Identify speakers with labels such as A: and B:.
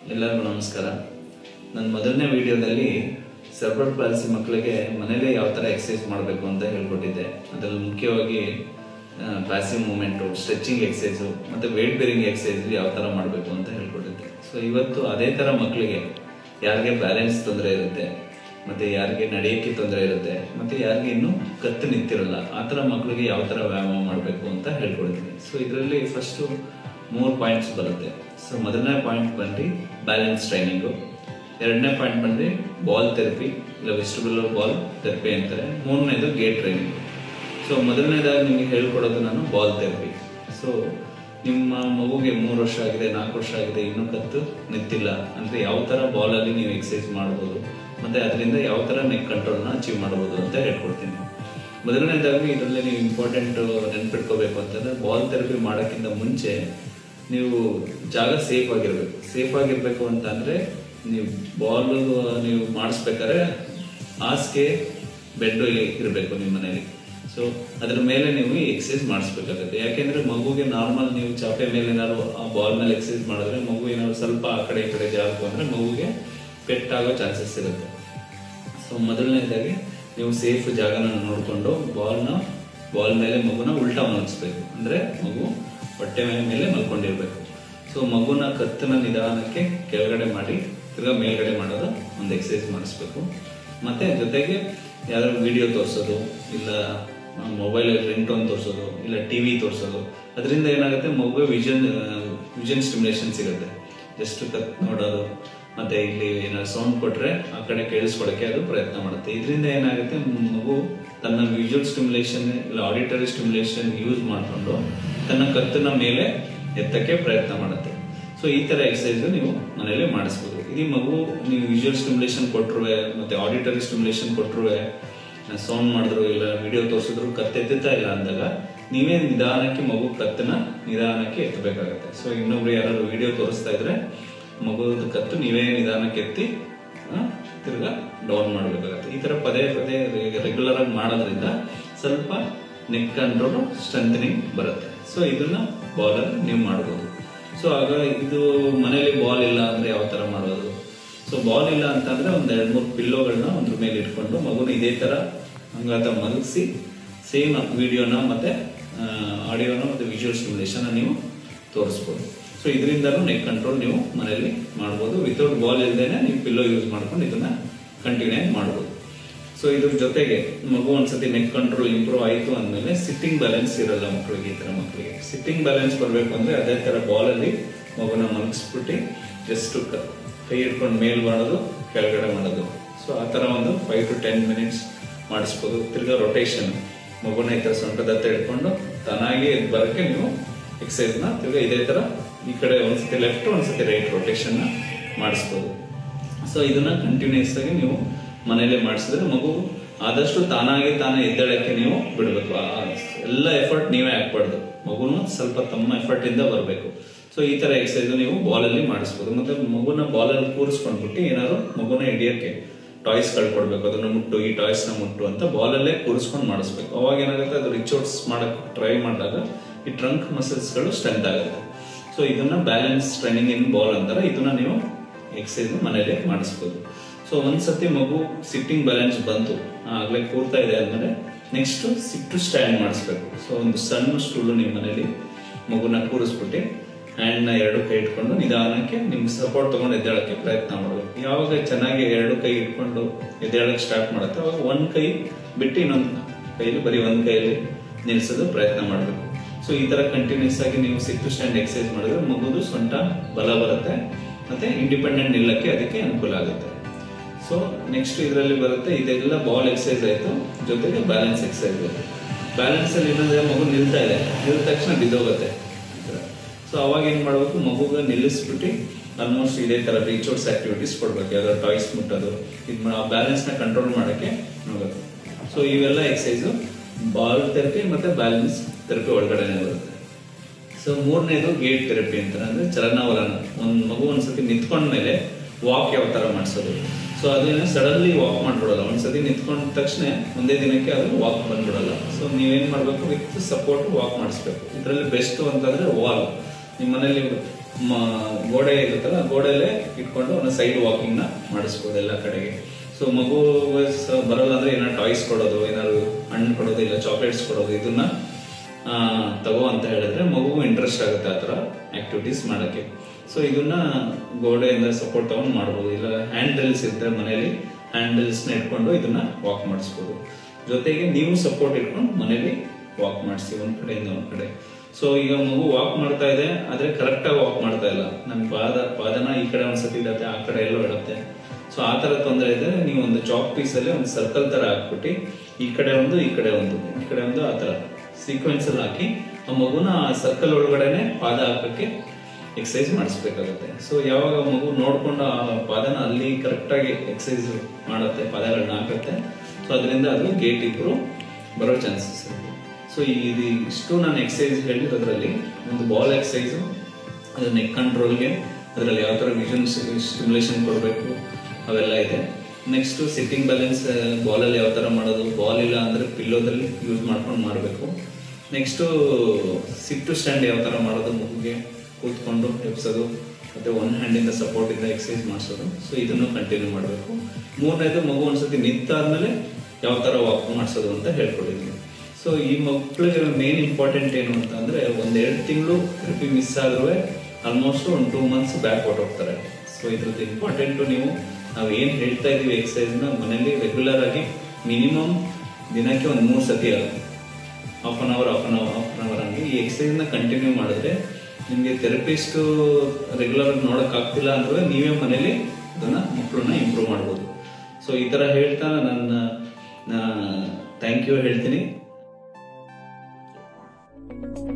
A: ಎಲ್ಲರಿಗೂ ನಮಸ್ಕಾರ ನನ್ನ ಮೊದಲನೇ ವಿಡಿಯೋದಲ್ಲಿ ಸೆರ್ಬಲ್ ಪಾಲಿಸಿ ಮಕ್ಕಳಿಗೆ ಮನೇಲೇ ಯಾವ ಥರ ಎಕ್ಸಸೈಸ್ ಮಾಡಬೇಕು ಅಂತ ಹೇಳ್ಕೊಟ್ಟಿದ್ದೆ ಅದರಲ್ಲಿ ಮುಖ್ಯವಾಗಿ ಪ್ಯಾಸಿವ್ ಮೂಮೆಂಟು ಸ್ಟ್ರೆಚಿಂಗ್ ಎಕ್ಸಸೈಸು ಮತ್ತು ವೇಟ್ ಬೇರಿಂಗ್ ಎಕ್ಸಸೈಸ್ ಯಾವ ಥರ ಮಾಡಬೇಕು ಅಂತ ಹೇಳ್ಕೊಟ್ಟಿದ್ದೆ ಸೊ ಇವತ್ತು ಅದೇ ಥರ ಮಕ್ಕಳಿಗೆ ಯಾರಿಗೆ ಬ್ಯಾಲೆನ್ಸ್ ತೊಂದರೆ ಇರುತ್ತೆ ಮತ್ತು ಯಾರಿಗೆ ನಡೆಯೋಕ್ಕೆ ತೊಂದರೆ ಇರುತ್ತೆ ಮತ್ತು ಯಾರಿಗೆ ಇನ್ನೂ ಕತ್ತು ನಿಂತಿರಲ್ಲ ಆ ಥರ ಮಕ್ಕಳಿಗೆ ಯಾವ ಥರ ವ್ಯಾಯಾಮ ಮಾಡಬೇಕು ಅಂತ ಹೇಳ್ಕೊಡ್ತೀನಿ ಸೊ ಇದರಲ್ಲಿ ಫಸ್ಟು ಮೂರು ಪಾಯಿಂಟ್ಸ್ ಬರುತ್ತೆ ಸೊ ಮೊದಲನೇ ಪಾಯಿಂಟ್ ಬಂದು ಬ್ಯಾಲೆನ್ಸ್ ಟ್ರೈನಿಂಗು ಎರಡನೇ ಪಾಯಿಂಟ್ ಬಂದು ಬಾಲ್ ಥೆರಪಿ ಇಲ್ಲ ವೆಸ್ಟಿಬುಲರ್ ಬಾಲ್ ಥೆರಪಿ ಅಂತಾರೆ ಮೂರನೇದು ಗೇಟ್ ಟ್ರೈನಿಂಗ್ ಸೊ ಮೊದಲನೇದಾಗಿ ನಿಮಗೆ ಹೇಳ್ಕೊಡೋದು ನಾನು ಬಾಲ್ ಥೆರಪಿ ಸೊ ನಿಮ್ಮ ಮಗುಗೆ ಮೂರು ವರ್ಷ ಆಗಿದೆ ನಾಲ್ಕು ವರ್ಷ ಆಗಿದೆ ಇನ್ನೂ ಕತ್ತು ನಿಂತಿಲ್ಲ ಅಂದರೆ ಯಾವ ಥರ ಬಾಲಲ್ಲಿ ನೀವು ಎಕ್ಸಸೈಸ್ ಮಾಡ್ಬೋದು ಮತ್ತು ಅದರಿಂದ ಯಾವ ಥರ ನೆಕ್ ಕಂಟ್ರೋಲ್ನ ಅಚೀವ್ ಮಾಡ್ಬೋದು ಅಂತ ಹೇಳ್ಕೊಡ್ತೀನಿ ಮೊದಲನೇದಾಗಿ ಇದರಲ್ಲಿ ನೀವು ಇಂಪಾರ್ಟೆಂಟ್ ನೆನ್ಪಿಟ್ಕೋಬೇಕು ಅಂತಂದ್ರೆ ಬಾಲ್ ಥೆರಪಿ ಮಾಡೋಕ್ಕಿಂತ ಮುಂಚೆ ನೀವು ಜಾಗ ಸೇಫ್ ಆಗಿರ್ಬೇಕು ಸೇಫ್ ಆಗಿರ್ಬೇಕು ಅಂತಂದ್ರೆ ನೀವು ಬಾಲ್ ನೀವು ಮಾಡಿಸ್ಬೇಕಾದ್ರೆ ಹಾಸಿಗೆ ಬೆಡ್ ಇರಬೇಕು ನಿಮ್ಮ ಮನೇಲಿ ಸೊ ಅದ್ರ ಮೇಲೆ ನೀವು ಎಕ್ಸಸೈಸ್ ಮಾಡಿಸ್ಬೇಕಾಗುತ್ತೆ ಯಾಕೆಂದ್ರೆ ಮಗುಗೆ ನಾರ್ಮಲ್ ನೀವು ಚಾಪೆ ಮೇಲೆ ಏನಾದ್ರು ಆ ಬಾಲ್ ಮೇಲೆ ಎಕ್ಸಸೈಸ್ ಮಾಡಿದ್ರೆ ಮಗು ಏನಾದ್ರು ಸ್ವಲ್ಪ ಆ ಕಡೆ ಈ ಕಡೆ ಜಾರಕು ಅಂದ್ರೆ ಮಗುಗೆ ಪೆಟ್ಟಾಗೋ ಚಾನ್ಸಸ್ ಇರುತ್ತೆ ಸೊ ಮೊದಲನೇದಾಗಿ ನೀವು ಸೇಫ್ ಜಾಗನ ನೋಡಿಕೊಂಡು ಬಾಲ್ನ ಬಾಲ್ ಮೇಲೆ ಮಗುನ ಉಲ್ಟಾ ಮಲಗಿಸ್ಬೇಕು ಅಂದ್ರೆ ಮಗು ಹೊಟ್ಟೆ ಮೇಲೆ ಮೇಲೆ ಮಲ್ಕೊಂಡಿರ್ಬೇಕು ಸೊ ಮಗುನ ಕತ್ತನ ನಿಧಾನಕ್ಕೆ ಕೆಳಗಡೆ ಮಾಡಿ ತಿರ್ಗಾ ಮೇಲ್ಗಡೆ ಮಾಡೋದು ಒಂದು ಎಕ್ಸಸೈಸ್ ಮಾಡಿಸ್ಬೇಕು ಮತ್ತೆ ಜೊತೆಗೆ ಯಾವ್ದಾದ್ರು ವಿಡಿಯೋ ತೋರಿಸೋದು ಇಲ್ಲ ಮೊಬೈಲ್ ರಿಂಗ್ ಟೋನ್ ತೋರಿಸೋದು ಇಲ್ಲ ಟಿವಿ ತೋರಿಸೋದು ಅದರಿಂದ ಏನಾಗುತ್ತೆ ಮಗು ವಿಷನ್ ವಿಷನ್ ಸ್ಟಿಮ್ಯುಲೇಷನ್ ಸಿಗುತ್ತೆ ಜಸ್ಟ್ ಕತ್ ನೋಡೋದು ಮತ್ತೆ ಇಲ್ಲಿ ಏನಾದ್ರು ಸೌಂಡ್ ಕೊಟ್ರೆ ಆ ಕಡೆ ಕೇಳಿಸ್ಕೊಳಕ್ಕೆ ಅದು ಪ್ರಯತ್ನ ಮಾಡುತ್ತೆ ಇದರಿಂದ ಏನಾಗುತ್ತೆ ಮಗು ತನ್ನ ವಿಜುವಲ್ ಸ್ಟಿಮ್ಯುಲೇಷನ್ ಇಲ್ಲ ಆಡಿಟರಿ ಸ್ಟಿಮ್ಯುಲೇಷನ್ ಯೂಸ್ ಮಾಡಿಕೊಂಡು ತನ್ನ ಕತ್ತನ ಮೇಲೆ ಎತ್ತಕ್ಕೆ ಪ್ರಯತ್ನ ಮಾಡುತ್ತೆ ಸೊ ಈ ತರ ಎಕ್ಸಸೈಸ್ ನೀವು ಮನೇಲಿ ಮಾಡಿಸ್ಬೋದು ಇದು ಮಗು ನೀವು ವಿಜುವಲ್ ಸ್ಟಿಮ್ಯುಲೇಷನ್ ಕೊಟ್ಟರು ಮತ್ತೆ ಆಡಿಟರಿ ಸ್ಟಿಮ್ಯುಲೇಷನ್ ಕೊಟ್ಟರು ಸೌಂಡ್ ಮಾಡಿದ್ರು ಇಲ್ಲ ವಿಡಿಯೋ ತೋರಿಸಿದ್ರು ಕತ್ತೆತ್ತಾ ಇಲ್ಲ ಅಂದಾಗ ನೀವೇ ನಿಧಾನಕ್ಕೆ ಮಗು ಕತ್ತನ ನಿಧಾನಕ್ಕೆ ಎತ್ತಬೇಕಾಗತ್ತೆ ಸೊ ಇನ್ನೊಬ್ರು ಯಾರಾದ್ರು ವಿಡಿಯೋ ತೋರಿಸ್ತಾ ಇದ್ರೆ ಮಗುದ ಕತ್ತು ನೀವೇ ನಿಧಾನಕ್ಕೆ ಎತ್ತಿ ಆ, ತಿರ್ಗಾ ಡೌನ್ ಮಾಡಬೇಕಾಗತ್ತೆ ಈ ತರ ಪದೇ ಪದೇ ರೆಗ್ಯುಲರ್ ಆಗಿ ಮಾಡೋದ್ರಿಂದ ಸ್ವಲ್ಪ ನೆಕ್ ಕಂಟ್ರೋಲ್ ಸ್ಟ್ರೆಂಥನಿಂಗ್ ಬರುತ್ತೆ ಸೊ ಇದನ್ನ ಬಾಲರ್ ನೀವು ಮಾಡ್ಬೋದು ಸೊ ಆಗ ಇದು ಮನೇಲಿ ಬಾಲ್ ಇಲ್ಲ ಅಂದ್ರೆ ಯಾವ ತರ ಮಾಡೋದು ಸೊ ಬಾಲ್ ಇಲ್ಲ ಅಂತಂದ್ರೆ ಒಂದ್ ಎರಡ್ ಮೂರು ಪಿಲ್ಲೋಗಳನ್ನ ಒಂದ್ರ ಮೇಲೆ ಇಟ್ಕೊಂಡು ಮಗುನ ಇದೇ ತರ ಹಂಗಾತ ಮಲಗಿಸಿ ಸೇಮ್ ವಿಡಿಯೋನ ಮತ್ತೆ ಆಡಿಯೋನ ಮತ್ತೆ ವಿಜುವಲ್ ಸ್ಟಿಮ್ಯುಲೇಷನ್ ನೀವು ತೋರಿಸ್ಬೋದು ಸೊ ಇದರಿಂದನೂ ನೆಕ್ ಕಂಟ್ರೋಲ್ ನೀವು ಮನೆಯಲ್ಲಿ ಮಾಡ್ಬೋದು ವಿತೌಟ್ ಬಾಲ್ ಇಲ್ದೇನೆ ನೀವು ಪಿಲ್ಲೋ ಯೂಸ್ ಮಾಡ್ಕೊಂಡು ಇದನ್ನ ಕಂಟಿನ್ಯೂ ಮಾಡ್ಬೋದು ಸೊ ಇದ್ರ ಜೊತೆಗೆ ಮಗು ಒಂದ್ಸತಿ ನೆಕ್ ಕಂಟ್ರೋಲ್ ಇಂಪ್ರೂವ್ ಆಯಿತು ಅಂದಮೇಲೆ ಸಿಟ್ಟಿಂಗ್ ಬ್ಯಾಲೆನ್ಸ್ ಇರಲ್ಲ ಮಕ್ಕಳಿಗೆ ಈ ತರ ಮಕ್ಕಳಿಗೆ ಸಿಟ್ಟಿಂಗ್ ಬ್ಯಾಲೆನ್ಸ್ ಬರಬೇಕು ಅಂದ್ರೆ ಅದೇ ತರ ಬಾಲ್ ಅಲ್ಲಿ ಮಗುನ ಮಲಗಿಸ್ಬಿಟ್ಟು ಜಸ್ಟ್ ಕೈ ಇಟ್ಕೊಂಡು ಮೇಲ್ ಮಾಡೋದು ಕೆಳಗಡೆ ಮಾಡೋದು ಸೊ ಆ ತರ ಒಂದು ಫೈವ್ ಟು ಟೆನ್ ಮಿನಿಟ್ಸ್ ಮಾಡಿಸ್ಬೋದು ತಿರ್ಗಾ ರೊಟೇಷನ್ ಮಗುನ ಈ ತರ ಸೊಂಟದ ಹತ್ರ ಇಟ್ಕೊಂಡು ತಾನಾಗಿ ಎದ್ದು ಬರಕ್ಕೆ ನೀವು ಎಕ್ಸಸೈಸ್ ನ ತಿರ್ಗಾ ಇದೇ ತರ ಈ ಕಡೆ ಒಂದ್ಸತಿ ಲೆಫ್ಟ್ ಒಂದ್ಸತಿ ರೈಟ್ ರೊಟೇಷನ್ ನ ಮಾಡಿಸ್ಬೋದು ಸೊ ಇದನ್ನ ಕಂಟಿನ್ಯೂಸ್ ಆಗಿ ನೀವು ಮನೇಲಿ ಮಾಡಿಸಿದ್ರೆ ಮಗು ಆದಷ್ಟು ತಾನಾಗಿ ತಾನೇ ಎದ್ದೇಳಕ್ಕೆ ನೀವು ಬಿಡಬೇಕು ಎಲ್ಲ ಎಫರ್ಟ್ ನೀವೇ ಹಾಕ್ಬಾರ್ದು ಮಗುನು ಸ್ವಲ್ಪ ತಮ್ಮ ಎಫರ್ಟ್ ಇಂದ ಬರಬೇಕು ಸೊ ಈ ತರ ಎಕ್ಸಸೈಸ್ ನೀವು ಬಾಲಲ್ಲಿ ಮಾಡಿಸ್ಬೋದು ಮತ್ತೆ ಮಗುನ ಬಾಲಲ್ಲಿ ಕೂರಿಸ್ಕೊಂಡ್ಬಿಟ್ಟು ಏನಾದ್ರು ಮಗುನ ಹಿಡಿಯಕ್ಕೆ ಟಾಯ್ಸ್ ಗಳು ಕೊಡ್ಬೇಕು ಅದನ್ನ ಮುಟ್ಟು ಈ ಟಾಯ್ಸ್ ನ ಮುಟ್ಟು ಅಂತ ಬಾಲಲ್ಲೇ ಕೂರಿಸ್ಕೊಂಡು ಮಾಡಿಸ್ಬೇಕು ಅವಾಗ ಏನಾಗುತ್ತೆ ಅದು ರಿಚೋಟ್ಸ್ ಮಾಡಕ್ ಟ್ರೈ ಮಾಡಿದಾಗ ಈ ಟ್ರಂಕ್ ಮಸಲ್ಸ್ ಗಳು ಸ್ಟ್ರೆಂತ್ ಆಗುತ್ತೆ ಸೊ ಇದನ್ನ ಬ್ಯಾಲೆನ್ಸ್ ಟ್ರೈನಿಂಗ್ ಇನ್ ಬಾಲ್ ಅಂತಾರೆ ಇದನ್ನ ನೀವು ಎಕ್ಸಸೈಸ್ ಮನೇಲಿ ಮಾಡಿಸ್ಬೋದು ಸೊ ಒಂದ್ಸತಿ ಮಗು ಸಿಟ್ಟಿಂಗ್ ಬ್ಯಾಲೆನ್ಸ್ ಬಂತು ಆಗ್ಲೇ ಕೂರ್ತಾ ಇದೆ ಅಂದ್ಮೇಲೆ ನೆಕ್ಸ್ಟ್ ಸಿಟ್ ಟು ಸ್ಟ್ಯಾಂಡ್ ಮಾಡಿಸ್ಬೇಕು ಸೊ ಒಂದು ಸಣ್ಣ ಸ್ಟೂಲು ನಿಮ್ಮ ಮನೇಲಿ ಮಗುನ ಕೂರಿಸ್ಬಿಟ್ಟು ಹ್ಯಾಂಡ್ ನ ಎರಡು ಕೈ ಇಟ್ಕೊಂಡು ನಿಧಾನಕ್ಕೆ ನಿಮ್ಗೆ ಸಪೋರ್ಟ್ ತಗೊಂಡು ಎದ್ದೇಳಕ್ಕೆ ಪ್ರಯತ್ನ ಮಾಡಬೇಕು ಯಾವಾಗ ಚೆನ್ನಾಗಿ ಎರಡು ಕೈ ಇಟ್ಕೊಂಡು ಎದ್ದೇಳಕ್ಕೆ ಸ್ಟಾರ್ಟ್ ಮಾಡುತ್ತೆ ಅವಾಗ ಒಂದ್ ಕೈ ಬಿಟ್ಟು ಇನ್ನೊಂದು ಕೈಲಿ ಬರೀ ಒಂದ್ ಕೈಯಲ್ಲಿ ನಿಲ್ಸೋದು ಪ್ರಯತ್ನ ಮಾಡಬೇಕು ಸೊ ಈ ತರ ಕಂಟಿನ್ಯೂಸ್ ಆಗಿ ನೀವು ಸಿಟ್ ಟು ಸ್ಟ್ಯಾಂಡ್ ಎಕ್ಸಸೈಸ್ ಮಾಡಿದ್ರೆ ಮಗುದು ಸೊಂಟ ಬಲ ಬರುತ್ತೆ ಮತ್ತೆ ಇಂಡಿಪೆಂಡೆಂಟ್ ನಿಲ್ಲಕ್ಕೆ ಅದಕ್ಕೆ ಅನುಕೂಲ ಆಗುತ್ತೆ ಸೊ ನೆಕ್ಸ್ಟ್ ಇದರಲ್ಲಿ ಬರುತ್ತೆ ಇದೆಲ್ಲ ಬಾಲ್ ಎಕ್ಸಸೈಸ್ ಆಯ್ತು ಜೊತೆಗೆ ಬ್ಯಾಲೆನ್ಸ್ ಎಕ್ಸಸೈಸ್ ಬ್ಯಾಲೆನ್ಸ್ ಅಲ್ಲಿ ಏನಂದ್ರೆ ಮಗು ನಿಲ್ತಾ ಇದೆ ನಿಲ್ದ ತಕ್ಷಣ ಬಿದ್ದೋಗುತ್ತೆ ಸೊ ಅವಾಗ ಏನ್ ಮಾಡ್ಬೇಕು ಮಗುಗ ನಿಲ್ಲಿಸ್ಬಿಟ್ಟು ಆಲ್ಮೋಸ್ಟ್ ಇದೇ ತರ ರೀಚೋರ್ಸ್ ಆಕ್ಟಿವಿಟೀಸ್ ಕೊಡ್ಬೇಕು ಯಾವ್ದಾದ್ರು ಟಾಯ್ಸ್ ಮುಟ್ಟೋದು ಇದು ಆ ಬ್ಯಾಲೆನ್ಸ್ ನ ಕಂಟ್ರೋಲ್ ಮಾಡಕ್ಕೆ ನೋಡೋದು ಸೊ ಇವೆಲ್ಲ ಎಕ್ಸಸೈಸ್ ಬಾಲ್ ಥೆರಪಿ ಮತ್ತೆ ಬ್ಯಾಲೆನ್ಸ್ ಥೆರಪಿ ಒಳಗಡೆನೆ ಬರುತ್ತೆ ಸೊ ಮೂರನೇದು ಗೇಟ್ ಥೆರಪಿ ಅಂತ ಅಂದ್ರೆ ಚಲನವಲನ ಒಂದ್ ಮಗು ಒಂದ್ಸತಿ ನಿಂತ್ಕೊಂಡ್ಮೇಲೆ ವಾಕ್ ಯಾವ ತರ ಮಾಡಿಸೋದು ಸೊ ಅದನ್ನ ಸಡನ್ಲಿ ವಾಕ್ ಮಾಡ್ಬಿಡಲ್ಲ ಒಂದ್ಸತಿ ನಿಂತ್ಕೊಂಡ ತಕ್ಷಣ ಒಂದೇ ದಿನಕ್ಕೆ ಅದು ವಾಕ್ ಬಂದ್ಬಿಡಲ್ಲ ಸೊ ನೀವೇನ್ ಮಾಡ್ಬೇಕು ವಿತ್ ಸಪೋರ್ಟ್ ವಾಕ್ ಮಾಡಿಸ್ಬೇಕು ಇದರಲ್ಲಿ ಬೆಸ್ಟ್ ಅಂತಂದ್ರೆ ವಾಲ್ ನಿಮ್ಮ ಮನೇಲಿ ಮ- ಗೋಡೆ ಇರುತ್ತಲ್ಲ ಗೋಡೆಯಲ್ಲೇ ಇಟ್ಕೊಂಡು ಅವನ ಸೈಡ್ ವಾಕಿಂಗ್ ನ ಮಾಡಿಸ್ಬೋದು ಎಲ್ಲ ಕಡೆಗೆ ಸೊ ಮಗು ಸ- ಬರಲ್ಲ ಅಂದ್ರೆ ಏನಾದ್ರು ಟಾಯ್ಸ್ ಕೊಡೋದು ಏನಾದ್ರು ಹಣ್ಣು ಕೊಡೋದು ಇಲ್ಲ ಚಾಕ್ಲೇಟ್ಸ್ ಕೊಡೋದು ಇದನ್ನ ಆ, ತಗೋ ಅಂತ ಹೇಳಿದ್ರೆ ಮಗುಗೂ ಇಂಟ್ರೆಸ್ಟ್ ಆಗುತ್ತೆ ಆ ಥರ ಆಕ್ಟಿವಿಟೀಸ್ ಮಾಡೋಕ್ಕೆ ಸೊ ಇದನ್ನ ಗೋಡೆಯಿಂದ ಸಪೋರ್ಟ್ ತಗೊಂಡು ಮಾಡ್ಬೋದು ಇಲ್ಲ ಹ್ಯಾಂಡಲ್ಸ್ ಇದ್ದರೆ ಮನೆಯಲ್ಲಿ ಹ್ಯಾಂಡಲ್ಸ್ನ ಇಟ್ಕೊಂಡು ಇದನ್ನ ವಾಕ್ ಮಾಡಿಸ್ಬೋದು ಜೊತೆಗೆ ನೀವು ಸಪೋರ್ಟ್ ಇಟ್ಕೊಂಡು ಮನೇಲಿ ವಾಕ್ ಮಾಡಿಸಿ ಒಂದ್ ಕಡೆಯಿಂದ ಒಂದ್ ಕಡೆ ಸೊ ಈಗ ಮಗು ವಾಕ್ ಮಾಡ್ತಾ ಇದೆ ಆದ್ರೆ ಕರೆಕ್ಟ್ ಆಗಿ ವಾಕ್ ಮಾಡ್ತಾ ಇಲ್ಲ ನನ್ ಪಾದ ಪಾದನ ಈ ಕಡೆ ಒಂದ್ಸತಿ ಇಡತ್ತೆ ಆ ಕಡೆ ಎಲ್ಲೋ ಇಡತ್ತೆ ಸೊ ಆ ತರ ತೊಂದರೆ ಇದ್ರೆ ನೀವು ಒಂದು ಚಾಕ್ ಪೀಸ್ ಅಲ್ಲಿ ಒಂದು ಸರ್ಕಲ್ ತರ ಹಾಕ್ಬಿಟ್ಟು ಈ ಕಡೆ ಒಂದು ಈ ಕಡೆ ಒಂದು ಈ ಕಡೆ ಒಂದು ಆ ತರ ಸೀಕ್ವೆನ್ಸ್ ಅಲ್ಲಿ ಹಾಕಿ ಆ ಮಗುನ ಆ ಸರ್ಕಲ್ ಒಳಗಡೆನೆ ಪಾದ ಹಾಕಕ್ಕೆ ಎಕ್ಸಸೈಸ್ ಮಾಡಿಸ್ಬೇಕಾಗುತ್ತೆ ಸೊ ಯಾವಾಗ ಮಗು ನೋಡ್ಕೊಂಡು ಆ ಪಾದನ ಅಲ್ಲಿ ಕರೆಕ್ಟ್ ಆಗಿ ಎಕ್ಸಸೈಸ್ ಮಾಡುತ್ತೆ ಪಾದಗಳನ್ನ ಹಾಕುತ್ತೆ ಸೊ ಅದರಿಂದ ಅದು ಗೇಟ್ ಇಬ್ರು ಬರೋ ಚಾನ್ಸಸ್ ಇರುತ್ತೆ ಸೊ ಇದು ಇಷ್ಟು ನಾನು ಎಕ್ಸಸೈಸ್ ಹೇಳಿರೋದ್ರಲ್ಲಿ ಒಂದು ಬಾಲ್ ಎಕ್ಸಸೈಸ್ ಅದು ನೆಕ್ ಕಂಟ್ರೋಲ್ಗೆ ಅದರಲ್ಲಿ ಯಾವ ಥರ ವಿಷನ್ ಸ್ಟಿಮ್ಯುಲೇಷನ್ ಕೊಡಬೇಕು ಅವೆಲ್ಲ ಇದೆ ನೆಕ್ಸ್ಟ್ ಸಿಟ್ಟಿಂಗ್ ಬ್ಯಾಲೆನ್ಸ್ ಬಾಲಲ್ಲಿ ಯಾವ ಥರ ಮಾಡೋದು ಬಾಲ್ ಇಲ್ಲ ಅಂದರೆ ಪಿಲ್ಲೋದಲ್ಲಿ ಯೂಸ್ ಮಾಡ್ಕೊಂಡು ಮಾಡಬೇಕು ನೆಕ್ಸ್ಟು ಸಿಟ್ ಟು ಸ್ಟ್ಯಾಂಡ್ ಯಾವ ಥರ ಮಾಡೋದು ಮಗುಗೆ ಕೂತ್ಕೊಂಡು ಎಬ್ಸೋದು ಮತ್ತೆ ಒನ್ ಹ್ಯಾಂಡಿಂದ ಸಪೋರ್ಟ್ ಇಂದ ಎಕ್ಸಸೈಸ್ ಮಾಡಿಸೋದು ಸೊ ಇದನ್ನು ಕಂಟಿನ್ಯೂ ಮಾಡಬೇಕು ಮೂರನೇದು ಮಗು ಒಂದ್ಸತಿ ನಿಂತಾದ್ಮೇಲೆ ಯಾವ ಥರ ವಾಕ್ ಮಾಡಿಸೋದು ಅಂತ ಹೇಳ್ಕೊಡಿದ್ವಿ ಸೊ ಈ ಮಕ್ಕಳಿಗೆ ಮೇನ್ ಇಂಪಾರ್ಟೆಂಟ್ ಏನು ಅಂತ ಅಂದ್ರೆ ಒಂದೆರಡು ತಿಂಗಳು ಥೆರಪಿ ಮಿಸ್ ಆದ್ರೂ ಆಲ್ಮೋಸ್ಟ್ ಒಂದು ಟೂ ಮಂತ್ಸ್ ಬ್ಯಾಕ್ ಹೋಗ್ತಾರೆ ಸೊ ಇದ್ರದ್ದು ಇಂಪಾರ್ಟೆಂಟ್ ನೀವು ನಾವು ಏನ್ ಹೇಳ್ತಾ ಇದೀವಿ ಎಕ್ಸಸೈಸ್ ನ ಮನೇಲಿ ರೆಗ್ಯುಲರ್ ಆಗಿ ಮಿನಿಮಮ್ ದಿನಕ್ಕೆ ಒಂದು ಮೂರು ಸತಿ half an hour half an hour half an hour ಹಂಗೆ ಈ ಎಕ್ಸಸೈಸ್ ನ ಕಂಟಿನ್ಯೂ ಮಾಡಿದ್ರೆ ನಿಮ್ಗೆ ಥೆರಪಿಸ್ಟ್ ರೆಗ್ಯುಲರ್ ಆಗಿ ನೋಡಕ್ ಆಗ್ತಿಲ್ಲ ಅಂದ್ರೆ ನೀವೇ ಮನೇಲಿ ಅದನ್ನ ಮಕ್ಕಳನ್ನ ಇಂಪ್ರೂವ್ ಮಾಡ್ಬೋದು ಸೊ ಈ ತರ ಹೇಳ್ತಾ ನನ್ನ ಥ್ಯಾಂಕ್ ಯು ಹೇಳ್ತೀನಿ